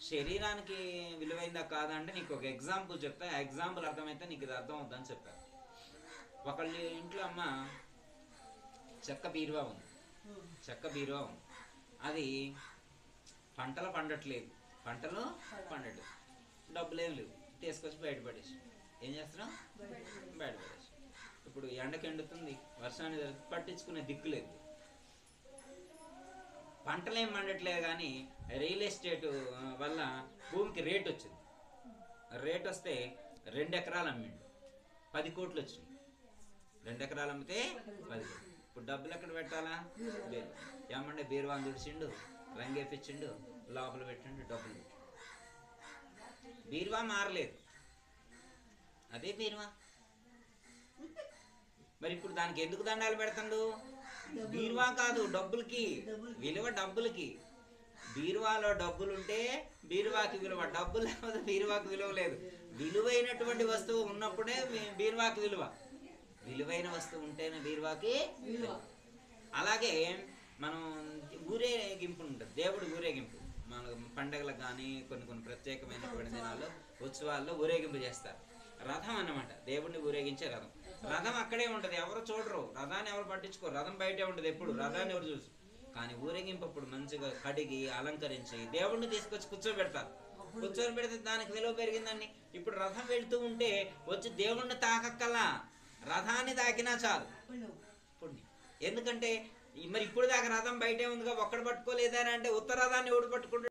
శరీరానికి విలువైందా కాదా అంటే నీకు ఒక ఎగ్జాంపుల్ చెప్తా ఆ ఎగ్జాంపుల్ అర్థమైతే నీకు ఇది అర్థం అవుతుందని చెప్పారు ఒకళ్ళ ఇంట్లో అమ్మ చెక్క బీరువా ఉంది చెక్క బీరువా ఉంది అది పంటలు పండట్లేదు పంటలు పండట్లేదు డబ్బులు ఏం లేవు తీసుకొచ్చి బయట పడేసి ఏం చేస్తున్నాం బయట పడేసి ఇప్పుడు ఎండకి ఎండుతుంది వర్షాన్ని జరుగుతుంది, పట్టించుకునే దిక్కు లేదు పంటలు ఏం పండట్లేదు కానీ రియల్ ఎస్టేట్ ఆ, వల్ల భూమికి రేట్ వచ్చింది రేట్ వస్తే రెండు ఎకరాలు అమ్మిండు పది కోట్లు వచ్చినాయి రెండు ఎకరాలు అమ్మితే పది కోట్లు ఇప్పుడు డబ్బులు ఎక్కడ పెట్టాలా బీరు ఏమంటే బీరువాన్ తుడిచిండు రంగేపించిండు లోపల పెట్టిండు డబ్బులు పెట్టిండు. బీరువా మారలేదు అదే బీరువా మరి ఇప్పుడు దానికి ఎందుకు దండాలు పెడతాడు బీరువా కాదు డబ్బులకి విలువ డబ్బులకి బీరువాలో డబ్బులుంటే బీరువాకి విలువ డబ్బులు లేకపోతే బీరువాకి విలువ లేదు విలువైనటువంటి వస్తువు ఉన్నప్పుడే మీ- బీరువాకి విలువ విలువైన వస్తువు ఉంటేనే బీరువాకి విలువ అలాగే మనం ఊరేగింపు ఉంటుంది దేవుడి ఊరేగింపు మన పండగలకు కానీ కొన్ని కొన్ని ప్రత్యేకమైనటువంటి దినాల్లో ఉత్సవాల్లో ఊరేగింపు చేస్తారు రథం అన్నమాట దేవుడిని ఊరేగించే రథం రథం అక్కడే ఉంటది ఎవరు చూడరు రథాన్ని ఎవరు పట్టించుకోరు రథం బయటే ఉంటది ఎప్పుడు రథాన్ని ఎవరు చూసు కానీ ఊరేగింపు అప్పుడు మంచిగా కడిగి అలంకరించి దేవుడిని తీసుకొచ్చి కూర్చోబెడతారు కూర్చొని పెడితే దానికి విలువ పెరిగిందండి ఇప్పుడు రథం వెళ్తూ ఉంటే వచ్చి దేవుణ్ణి తాకక్కలా రథాన్ని తాకినా చాలు పుణ్యం ఎందుకంటే ఈ- మరి ఇప్పుడు దాకా రథం బయటే ఉందిగా ఒక్కడ పట్టుకోలేదా అని అంటే ఉత్తర రథాన్ని ఎవడు పట్టుకుంటాడు